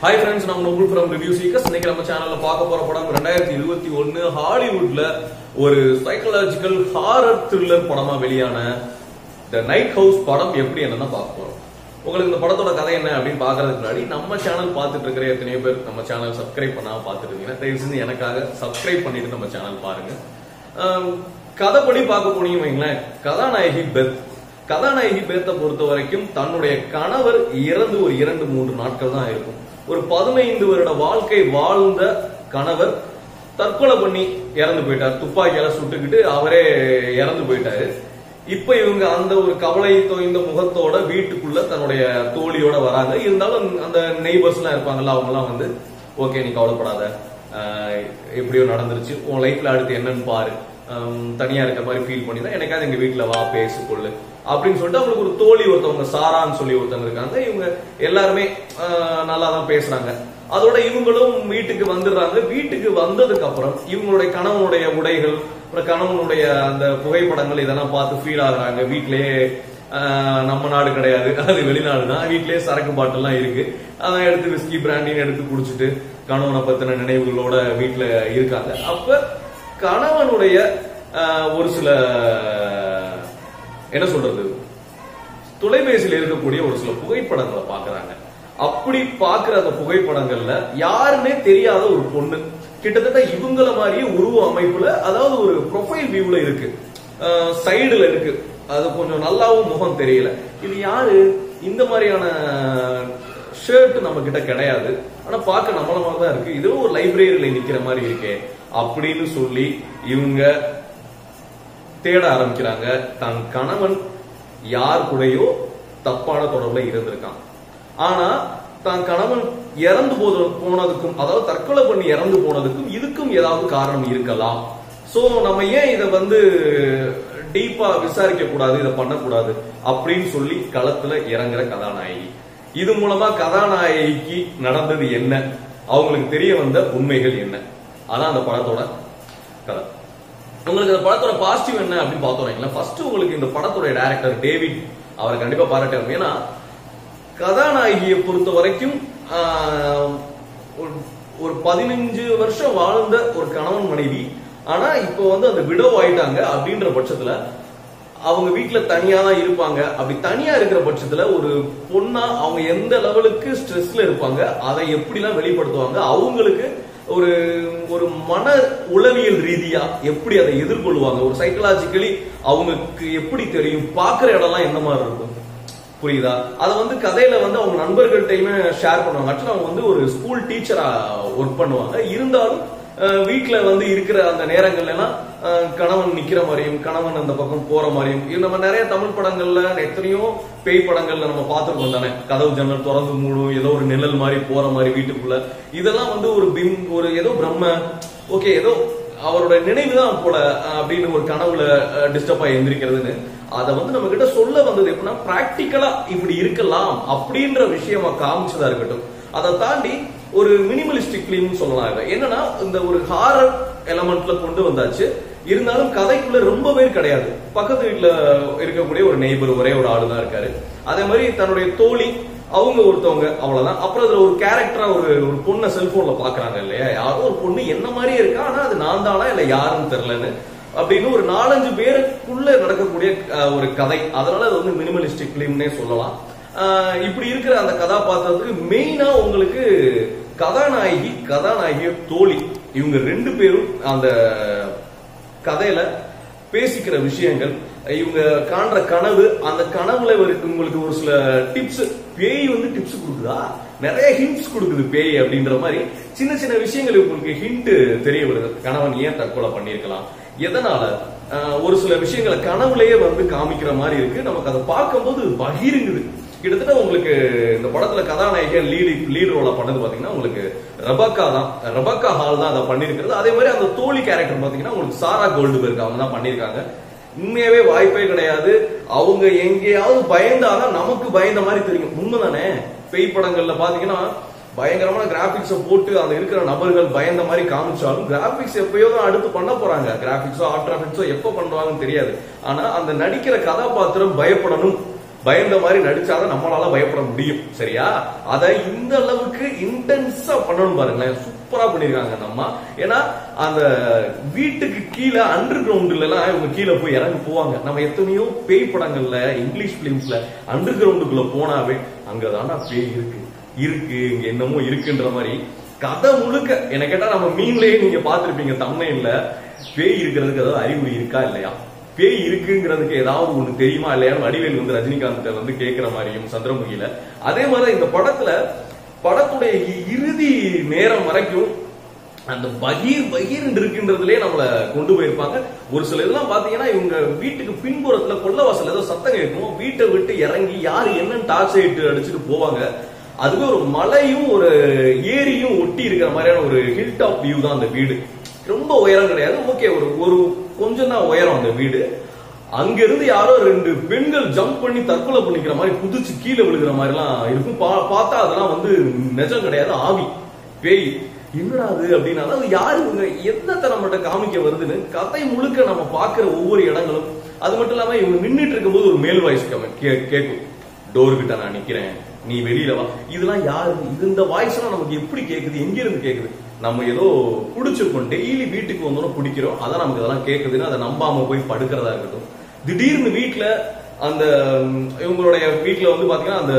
hi friends நான் Noble from review seekers இன்னைக்கு நம்ம சேனல்ல பார்க்க போற படம் ரெண்டாயிரத்தி இருபத்தி ஒன்னு ஹாலிவுட்ல ஒரு சைக்கலாஜிக்கல் ஹாரர் த்ரில்லர் படமா வெளியான த நைட் ஹவுஸ் படம் எப்படி என்னன்னு பார்க்க போறோம் உங்களுக்கு இந்த படத்தோட கதை என்ன அப்படின்னு பாக்குறதுக்கு முன்னாடி நம்ம சேனல் பார்த்துட்டு இருக்கிற எத்தனையோ பேர் நம்ம சேனல் சப்ஸ்கிரைப் பண்ணாம பார்த்துட்டு இருக்கீங்கன்னா தயவு செஞ்சு எனக்காக சப்ஸ்கிரைப் பண்ணிட்டு நம்ம சேனல் பாருங்க ஆம், கதைப்படி பார்க்க போனீங்க வைங்களேன் கதாநாயகி பெத் கதாநாயகி பேத்தை பொறுத்த வரைக்கும் தன்னுடைய கணவர் இறந்து ஒரு இரண்டு மூன்று நாட்கள் தான் இருக்கும் ஒரு பதினைந்து வருட வாழ்க்கை வாழ்ந்த கணவர் தற்கொலை பண்ணி இறந்து போயிட்டார் துப்பாக்கியால சுட்டுக்கிட்டு அவரே இறந்து போயிட்டாரு இப்ப இவங்க அந்த ஒரு கவலை தோய்ந்த முகத்தோட வீட்டுக்குள்ள தன்னுடைய தோழியோட வராங்க இருந்தாலும் அந்த நெய்பர்ஸ் எல்லாம் இருப்பாங்கல்ல அவங்க எல்லாம் வந்து ஓகே நீ கவலைப்படாத ஆஹ் எப்படியோ நடந்துருச்சு உன் லைஃப்ல அடுத்து என்னன்னு பாரு ஆம், தனியா இருக்க மாதிரி ஃபீல் பண்ணி தான் எனக்காவது எங்க வீட்டுல வா பேசு கொள்ளு அப்படின்னு சொல்லிட்டு அவங்களுக்கு ஒரு தோழி ஒருத்தவங்க சாரான்னு சொல்லி ஒருத்தவங்க இருக்காங்க இவங்க எல்லாருமே ஆஹ், நல்லா தான் பேசுறாங்க அதோட இவங்களும் வீட்டுக்கு வந்துடுறாங்க வீட்டுக்கு வந்ததுக்கு அப்புறம் இவங்களுடைய கணவனுடைய உடைகள் அப்புறம் கணவனுடைய அந்த புகைப்படங்கள் இதெல்லாம் பார்த்து ஃபீல் ஆகுறாங்க வீட்லயே ஆஹ், நம்ம நாடு கிடையாது அது வெளிநாடு தான் வீட்லயே சரக்கு பாட்டில்லாம் இருக்கு அதை எடுத்து விஸ்கி பிராண்டின்னு எடுத்து குடிச்சிட்டு கணவனை பத்தின நினைவுகளோட வீட்டுல இருக்காங்க அப்ப கணவனுடைய ஆஹ், ஒரு சில என்ன சொல்றது தொலைபேசியில் இருக்கக்கூடிய ஒரு சில புகைப்படங்களை பாக்குறாங்க அப்படி பாக்குற அந்த புகைப்படங்கள்ல யாருமே தெரியாத ஒரு பொண்ணு கிட்டத்தட்ட இவங்கள மாதிரியே உருவ அமைப்புல அதாவது ஒரு ப்ரொஃபைல் வியூல இருக்கு சைடுல இருக்கு அது கொஞ்சம் நல்லாவும் முகம் தெரியல இது யாரு இந்த மாதிரியான ஷர்ட் நம்ம கிட்ட கிடையாது ஆனா பார்க்க நம்மள மாதிரி தான் இருக்கு இதுவும் ஒரு லைப்ரரியில நிக்கிற மாதிரி இருக்கே அப்படின்னு சொல்லி இவங்க தேட ஆரம்பிக்கிறாங்க தன் கணவன் யார் கூடயோ தப்பான தொடர்புல இருந்திருக்கான் ஆனா தன் கணவன் இறந்து போது போனதுக்கும் அதாவது தற்கொலை பண்ணி இறந்து போனதுக்கும் இதுக்கும் ஏதாவது காரணம் இருக்கலாம் சோ நம்ம ஏன் இத வந்து டீப்பா விசாரிக்க கூடாது இதை பண்ணக்கூடாது அப்படின்னு சொல்லி களத்துல இறங்குற கதாநாயகி இது மூலமா கதாநாயகிக்கு நடந்தது என்ன அவங்களுக்கு தெரிய வந்த உண்மைகள் என்ன அதான் அந்த படத்தோட கதை உங்களுக்கு இந்த படத்தோட பாசிட்டிவ் என்ன அப்படின்னு பார்த்தோம் ஃபர்ஸ்ட் உங்களுக்கு இந்த படத்தோட டைரக்டர் டேவிட் அவரை கண்டிப்பா பாராட்டணும் ஏன்னா கதாநாயகியை பொறுத்த வரைக்கும் ஆஹ், ஒரு- ஒரு பதினஞ்சு வருஷம் வாழ்ந்த ஒரு கணவன் மனைவி ஆனா இப்போ வந்து அந்த விடோ ஆயிட்டாங்க அப்படின்ற பட்சத்துல அவங்க வீட்ல தனியா தான் இருப்பாங்க அப்படி தனியா இருக்கிற பட்சத்துல ஒரு பொண்ணா அவங்க எந்த லெவலுக்கு ஸ்ட்ரெஸ்ல இருப்பாங்க அதை எப்படிலாம் வெளிப்படுத்துவாங்க அவங்களுக்கு ஒரு ஒரு மன உளவியல் ரீதியா எப்படி அதை எதிர்கொள்வாங்க ஒரு சைக்கலாஜிக்கலி அவங்களுக்கு எப்படி தெரியும் பாக்குற இடம்லாம் என்ன மாதிரி இருக்கும் புரியுதா அதை வந்து கதையில வந்து அவங்க நண்பர்கள்ட்டையுமே ஷேர் பண்ணுவாங்க ஆக்சுவலா அவங்க வந்து ஒரு ஸ்கூல் டீச்சரா ஒர்க் பண்ணுவாங்க இருந்தாலும் அஹ், வீட்ல வந்து இருக்கிற அந்த நேரங்கள்ல எல்லாம் அஹ், கணவன் நிக்கிற மாதிரியும் கணவன் அந்த பக்கம் போற மாதிரியும் இது நம்ம நிறைய தமிழ் படங்கள்ல எத்தனையோ பேய் படங்கள்ல நம்ம பார்த்திருக்கோம் தானே கதவு ஜன்னல் திறந்து மூடும் ஏதோ ஒரு நிழல் மாதிரி போற மாதிரி வீட்டுக்குள்ள இதெல்லாம் வந்து ஒரு பிம் ஒரு ஏதோ பிரம்ம ஓகே ஏதோ அவரோட நினைவு தான் போல அஹ், அப்படின்னு ஒரு கனவுல டிஸ்டர்ப் ஆகி எந்திரிக்கிறதுன்னு அதை வந்து நம்ம கிட்ட சொல்ல வந்தது எப்படின்னா பிராக்டிக்கலா இப்படி இருக்கலாம் அப்படின்ற விஷயமா காமிச்சதா இருக்கட்டும் அதை தாண்டி ஒரு மினிமலிஸ்டிக் ஃபிலிம் சொல்லலாம் இதை என்னன்னா இந்த ஒரு ஹாரர் எலமெண்ட்ல கொண்டு வந்தாச்சு இருந்தாலும் கதைக்குள்ள ரொம்ப பேர் கிடையாது பக்கத்து வீட்டுல இருக்கக்கூடிய ஒரு நெய்பர் ஒரே ஒரு ஆளு தான் இருக்காரு அதே மாதிரி தன்னுடைய தோழி அவங்க ஒருத்தவங்க அவ்வளவுதான் அப்புறம் அதுல ஒரு கேரக்டரா ஒரு ஒரு பொண்ணை செல்போன்ல பாக்குறாங்க இல்லையா யாரோ ஒரு பொண்ணு என்ன மாதிரியே இருக்கா ஆனா அது நான் தானா இல்ல யாருன்னு தெரியலன்னு அப்படின்னு ஒரு நாலஞ்சு பேருக்குள்ள நடக்கக்கூடிய அஹ், ஒரு கதை அதனால அது வந்து மினிமலிஸ்டிக் பிலிம்னே சொல்லலாம் அஹ், இப்படி இருக்கிற அந்த கதாபாத்திரத்துக்கு மெயினா உங்களுக்கு கதாநாயகி கதாநாயகி தோழி இவங்க ரெண்டு பேரும் அந்த கதையில பேசிக்கிற விஷயங்கள் இவங்க காண்ற கனவு அந்த கனவுல இவருக்கு உங்களுக்கு ஒரு சில டிப்ஸ் பேய் வந்து டிப்ஸ் கொடுக்குதா நிறைய ஹிண்ட்ஸ் கொடுக்குது பேய் அப்படின்ற மாதிரி சின்ன சின்ன விஷயங்கள் உங்களுக்கு ஹிண்ட் தெரிய வருது கணவன் ஏன் தற்கொலை பண்ணியிருக்கலாம் எதனால ஆஹ், ஒரு சில விஷயங்களை கனவுலயே வந்து காமிக்கிற மாதிரி இருக்கு நமக்கு அதை பார்க்கும்போது பகிருங்குது கிட்டத்தட்ட உங்களுக்கு இந்த படத்துல கதாநாயகன் லீடு லீட் ரோல பண்ணது பாத்தீங்கன்னா உங்களுக்கு ரபக்கா தான் ரபக்கா ஹால் தான் அதை பண்ணிருக்கிறது அதே மாதிரி அந்த தோழி கேரக்டர் பாத்தீங்கன்னா உங்களுக்கு சாரா கோல்டுபெர்க் அவங்க தான் பண்ணிருக்காங்க உண்மையாவே வாய்ப்பே கிடையாது அவங்க எங்கேயாவது பயந்தாதான் நமக்கு பயந்த மாதிரி தெரியும் உண்மைதானே பேய் படங்கள்ல பாத்தீங்கன்னா பயங்கரமான கிராபிக்ஸ போட்டு அந்த இருக்கிற நபர்கள் பயந்த மாதிரி காமிச்சாலும் கிராபிக்ஸ் எப்பயோ தான் அடுத்து பண்ண போறாங்க கிராபிக்ஸோ ஆர்ட் கிராபிக்ஸோ எப்போ பண்ணுவாங்கன்னு தெரியாது ஆனா அந்த நடிக்கிற கதாபாத்திரம் பயப்படணும் பயந்த மாதிரி நடிச்சாதான் நம்மளால பயப்பட முடியும் சரியா அத இந்த அளவுக்கு இன்டென்ஸா பண்ணணும் பாருங்களேன் சூப்பரா பண்ணிருக்காங்க அந்த அம்மா ஏன்னா அந்த வீட்டுக்கு கீழே அண்டர் கிரவுண்ட்ல எல்லாம் இவங்க கீழே போய் இறங்கி போவாங்க நம்ம எத்தனையோ பேய் படங்கள்ல இங்கிலீஷ் பிலிம்ஸ்ல அண்டர் கிரவுண்டுக்குள்ள போனாவே அங்கதானா பேய் இருக்கு இருக்கு இங்க என்னமோ இருக்குன்ற மாதிரி கதை முழுக்க என்ன கேட்டா நம்ம மீன்லயே நீங்க பாத்திருப்பீங்க தமிழ்ல பேய் இருக்கிறதுக்கு ஏதாவது அறிகுறி இருக்கா இல்லையா பேய் இருக்குங்கிறதுக்கு ஏதாவது ஒண்ணு தெரியுமா இல்லையா வடிவேல் வந்து ரஜினிகாந்த் வந்து கேட்கிற மாதிரியும் சந்திரமுகியில அதே மாதிரி இந்த படத்துல படத்துடைய இ- இறுதி நேரம் வரைக்கும் அந்த பகீர் பகீர் இருக்கின்றதுலயே நம்மள கொண்டு போயிருப்பாங்க ஒரு சில இதெல்லாம் பாத்தீங்கன்னா இவங்க வீட்டுக்கு பின்புறத்துல கொல்லவாசல் ஏதோ சத்தம் கேட்கும் வீட்டை விட்டு இறங்கி யாரு என்னன்னு டார்ச் லைட் அடிச்சுட்டு போவாங்க அதுவே ஒரு மலையும் ஒரு ஏரியும் ஒட்டி இருக்கிற மாதிரியான ஒரு ஹில் டாப் வியூ தான் அந்த வீடு ரொம்ப உயரம் கிடையாது ஓகே ஒரு ஒரு கொஞ்சம் தான் உயரம் அந்த வீடு அங்க இருந்து யாரோ ரெண்டு பெண்கள் ஜம்ப் பண்ணி தற்கொலை பண்ணிக்கிற மாதிரி குதிச்சு கீழே விழுகிற மாதிரி எல்லாம் இருக்கும் பா- பார்த்தா அதெல்லாம் வந்து நிஜம் கிடையாது ஆவி பேய் என்னடா அது அப்படின்னா அதாவது யாரு இவங்க என்னத்தை நம்மகிட்ட காமிக்க வருதுன்னு கதை முழுக்க நம்ம பார்க்கிற ஒவ்வொரு இடங்களும் அது மட்டும் இல்லாம இவங்க நின்னுட்டு இருக்கும்போது ஒரு மேல் வாய்ஸ் கேட்கும் டோர் கிட்ட நான் நிக்கிறேன் நீ வெளியில வா இதெல்லாம் யாரு இது இந்த வாய்ஸ் எல்லாம் நமக்கு எப்படி கேக்குது எங்க இருந்து கேக்குது நம்ம ஏதோ குடிச்சிருக்கோம் டெய்லி வீட்டுக்கு வந்தோம் குடிக்கிறோம் அதான் நமக்கு இதெல்லாம் கேக்குதுன்னு அதை நம்பாம போய் படுக்கிறதா இருக்கட்டும் திடீர்னு வீட்ல அந்த ம், இவங்களுடைய வீட்ல வந்து பாத்தீங்கன்னா அந்த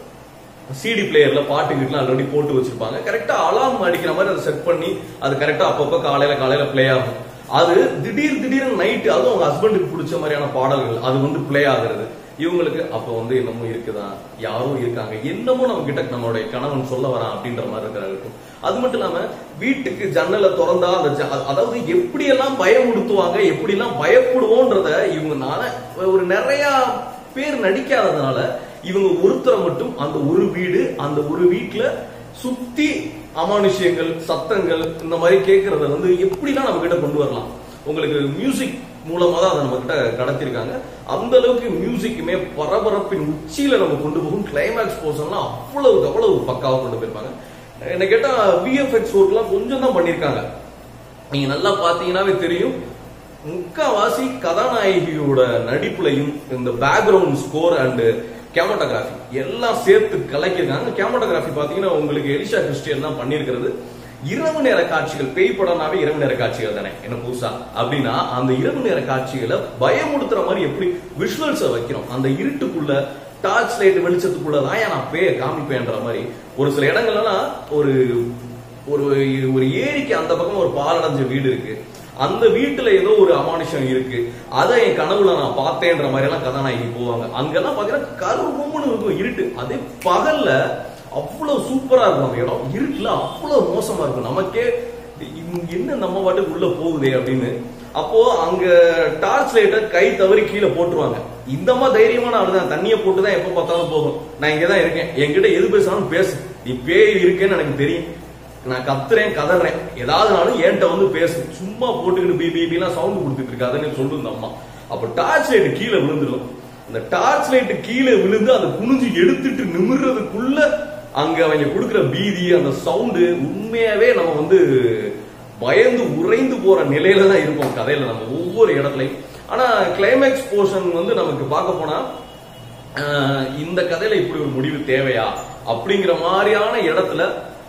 சிடி பிளேயர்ல பாட்டு கிட்டலாம் ஆல்ரெடி போட்டு வச்சிருப்பாங்க கரெக்டா அலார்ம் அடிக்கிற மாதிரி அதை செட் பண்ணி அது கரெக்டா அப்பப்ப காலையில காலையில ப்ளே ஆகும் அது திடீர் திடீர்னு நைட்டு அதுவும் அவங்க ஹஸ்பண்டுக்கு பிடிச்ச மாதிரியான பாடல்கள் அது வந்து ப்ளே ஆகுறது இவங்களுக்கு அப்ப வந்து என்னமோ இருக்குதான் யாரோ இருக்காங்க என்னமோ நம்ம கிட்ட நம்மளுடைய கணவன் சொல்ல வரான் அப்படின்ற மாதிரி இருக்கிறாங்க அது மட்டும் இல்லாம வீட்டுக்கு ஜன்னலை திறந்தா அந்த ஜ- அ- அதாவது எப்படியெல்லாம் பயமுடுத்துவாங்க எப்படியெல்லாம் பயப்படுவோன்றத இவங்கனால ஒரு நிறைய பேர் நடிக்காததுனால இவங்க ஒருத்தரை மட்டும் அந்த ஒரு வீடு அந்த ஒரு வீட்டுல சுத்தி அமானுஷ்யங்கள் சத்தங்கள் இந்த மாதிரி கேட்கறத வந்து எப்படிலாம் நம்ம கிட்ட கொண்டு வரலாம் உங்களுக்கு மியூசிக் மூலமா தான் அதை நம்ம கிட்ட கடத்திருக்காங்க அந்த அளவுக்கு மியூசிக்குமே பரபரப்பின் உச்சியில நம்ம கொண்டு போகும் கிளைமேக்ஸ் போர்ஷன்லாம் அவ்வளவுக்கு அவ்வளவு பக்காவா கொண்டு போயிருப்பாங்க என்ன கேட்டா விஎஃப்எக்ஸ் ஒர்க்லாம் கொஞ்சம் தான் பண்ணிருக்காங்க நீங்க நல்லா பாத்தீங்கன்னாவே தெரியும் முக்காவாசி கதாநாயகியோட நடிப்புலையும் இந்த பேக்ரவுண்ட் ஸ்கோர் அண்ட் கேமட்டோகிராஃபி எல்லாம் சேர்த்து கலக்கிருக்காங்க கேமட்டோகிராஃபி பாத்தீங்கன்னா உங்களுக்கு எலிஷா கிறிஸ்டியன் தான் பண்ணியிருக்கிறது இரவு நேர காட்சிகள் பேய் படம்னாவே இரவு நேர காட்சிகள் தானே என்ன புதுசா அப்படின்னா அந்த இரவு நேர காட்சிகளை பயமுடுத்துற மாதிரி எப்படி விஷுவல்ஸை வைக்கிறோம் அந்த இருட்டுக்குள்ள டார்ச் லைட் வெளிச்சத்துக்குள்ள தான் நான் பேய காமிப்பேன்ற மாதிரி ஒரு சில இடங்கள்லாம் ஒரு ஒரு ஒரு ஏரிக்கு அந்த பக்கம் ஒரு பாலடைஞ்ச வீடு இருக்கு அந்த வீட்டுல ஏதோ ஒரு அமானுஷம் இருக்கு அதை என் கனவுல நான் பார்த்தேன்ற மாதிரி எல்லாம் கதாநாயகி போவாங்க அங்கெல்லாம் பாத்தீங்கன்னா கருமம்னு இருக்கும் இருட்டு அதே பகல்ல அவ்வளவு சூப்பரா இருக்கும் அந்த இடம் இருட்டுல அவ்வளவு மோசமா இருக்கும் நமக்கே இங்க என்ன நம்ம பாட்டுக்கு உள்ள போகுதே அப்படின்னு அப்போ அங்க டார்ச் லைட்டை கை தவறி கீழே போட்டுருவாங்க இந்த மாதிரி தைரியமான ஆளு தான் தண்ணியை போட்டு தான் எப்ப பார்த்தாலும் போகும் நான் இங்கதான் இருக்கேன் என்கிட்ட எது பேசினாலும் பேசு நீ பேய் இருக்கேன்னு எனக்கு தெரியும் நான் கத்துறேன் கதறேன் ஏதாவதுனாலும் என்கிட்ட வந்து பேசு சும்மா போட்டுக்கிட்டு பி பிபிலாம் சவுண்ட் கொடுத்துட்டு இருக்காதுன்னு சொல்லும் இந்த அம்மா அப்ப டார்ச் லைட் கீழே விழுந்துடும் அந்த டார்ச் லைட் கீழே விழுந்து அதை குனிஞ்சு எடுத்துட்டு நிமிர்றதுக்குள்ள அங்க அவங்க கொடுக்குற பீதி அந்த சவுண்டு உண்மையாவே நம்ம வந்து பயந்து உறைந்து போற நிலையில தான் இருப்போம் கதையில நம்ம ஒவ்வொரு இடத்துலயும் ஆனா கிளைமேக்ஸ் போர்ஷன் வந்து நமக்கு பார்க்க போனா ஆஹ், இந்த கதையில இப்படி ஒரு முடிவு தேவையா அப்படிங்கிற மாதிரியான இடத்துல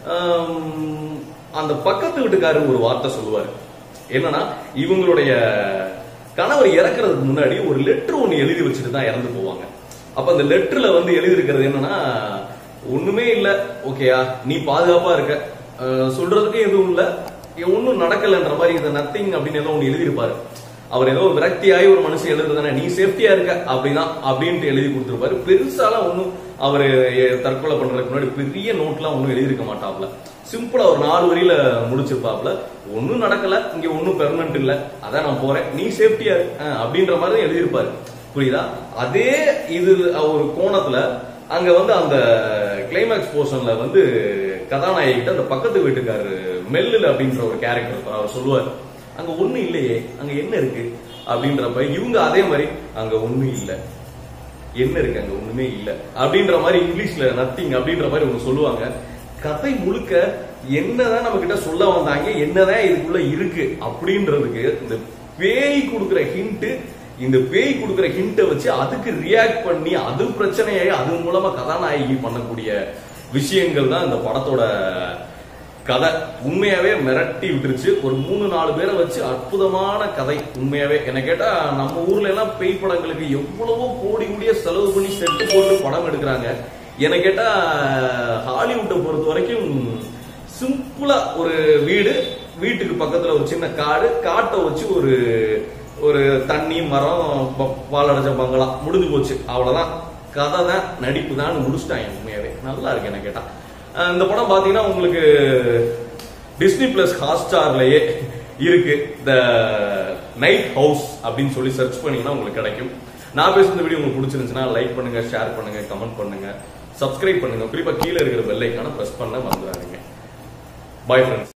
ஆம், அந்த பக்கத்து வீட்டுக்காரர் ஒரு வார்த்தை சொல்லுவாரு என்னன்னா இவங்களுடைய கணவர் இறக்குறதுக்கு முன்னாடி ஒரு லெட்டர் ஒன்னு எழுதி வச்சுட்டு தான் இறந்து போவாங்க அப்ப அந்த லெட்டர்ல வந்து எழுதி இருக்கிறது என்னன்னா ஒண்ணுமே இல்ல ஓகேயா நீ பாதுகாப்பா இருக்க அஹ், சொல்றதுக்கு எதுவும் இல்ல ஒன்னும் நடக்கலன்ற மாதிரி இந்த நத்திங் அப்படின்னு ஏதோ ஒண்ணு எழுதியிருப்பாரு அவர் ஏதோ விரக்தியாகி ஒரு மனுஷன் எழுதுதானே நீ சேஃப்டியா இருக்க அப்படிதான் அப்படின்ட்டு எழுதி கொடுத்திருப்பாரு பெருசாலாம் ஒண்ணும் அவர் தற்கொலை பண்றதுக்கு முன்னாடி பெரிய நோட்லாம் ஒண்ணும் எழுதியிருக்க மாட்டாப்ல சிம்பிளா ஒரு நாலு வரியில முடிச்சிருப்பாப்ல ஒண்ணும் நடக்கல இங்க ஒண்ணும் பெர்மனன்ட் இல்ல அதான் நான் போறேன் நீ சேஃப்டியா இரு அஹ், அப்படின்ற மாதிரி தான் எழுதியிருப்பாரு புரியுதா அதே இது ஒரு கோணத்துல அங்க வந்து அந்த கிளைமேக்ஸ் போர்ஷன்ல வந்து கதாநாயகிட்ட அந்த பக்கத்து வீட்டுக்காரு மெல்லுல அப்படின்ற ஒரு கேரக்டர் இருப்பார் அவர் சொல்லுவார் அங்க ஒண்ணு இல்லையே அங்க என்ன இருக்கு அப்படின்றப்ப இவங்க அதே மாதிரி அங்க ஒண்ணு இல்ல என்ன இருக்கு அங்க ஒண்ணுமே இல்ல அப்படின்ற மாதிரி இங்கிலீஷ்ல நத்திங் அப்படின்ற மாதிரி ஒண்ணு சொல்லுவாங்க கதை முழுக்க என்னதான் நம்ம கிட்ட சொல்ல வந்தாங்க என்னதான் இதுக்குள்ள இருக்கு அப்படின்றதுக்கு இந்த பேய் கொடுக்குற ஹிண்ட் இந்த பேய் கொடுக்குற ஹிண்ட்டை வச்சு அதுக்கு ரியாக்ட் பண்ணி அது பிரச்சனையை அது மூலமா கதாநாயகி பண்ணக்கூடிய விஷயங்கள் தான் இந்த படத்தோட கதை உண்மையாவே மிரட்டி விட்டுருச்சு ஒரு மூணு நாலு பேரை வச்சு அற்புதமான கதை உண்மையாவே என்ன கேட்டா நம்ம ஊர்ல எல்லாம் பேய் படங்களுக்கு எவ்வளவோ கோடி கோடிய செலவு பண்ணி செட்டு போட்டு படம் எடுக்கிறாங்க என்ன கேட்டா ஹாலிவுட்டை பொறுத்த வரைக்கும் சிம்பிளா ஒரு வீடு வீட்டுக்கு பக்கத்துல ஒரு சின்ன காடு காட்டை வச்சு ஒரு ஒரு தண்ணி மரம் ப- பாலடைஞ்ச பங்களா முடிஞ்சு போச்சு அவ்வளவுதான் கதை தான் நடிப்பு தான் முடிச்சிட்டாங்க உண்மையாவே நல்லா இருக்கு என்ன கேட்டா அஹ் இந்த படம் பாத்தீங்கன்னா உங்களுக்கு டிஸ்னி பிளஸ் ஹாட்ஸ்டார்லயே இருக்கு த நைட் ஹவுஸ் அப்படின்னு சொல்லி சர்ச் பண்ணீங்கன்னா உங்களுக்கு கிடைக்கும் நான் பேசுன வீடியோ உங்களுக்கு பிடிச்சிருந்துச்சுன்னா லைக் பண்ணுங்க ஷேர் பண்ணுங்க கமெண்ட் பண்ணுங்க சப்ஸ்கிரைப் பண்ணுங்க குறிப்பா கீழே இருக்கிற பெல் ஐக்கான பிரஸ் பண்ண மறந்துடாதீங்க பாய் ஃப்ரெண்ட்ஸ்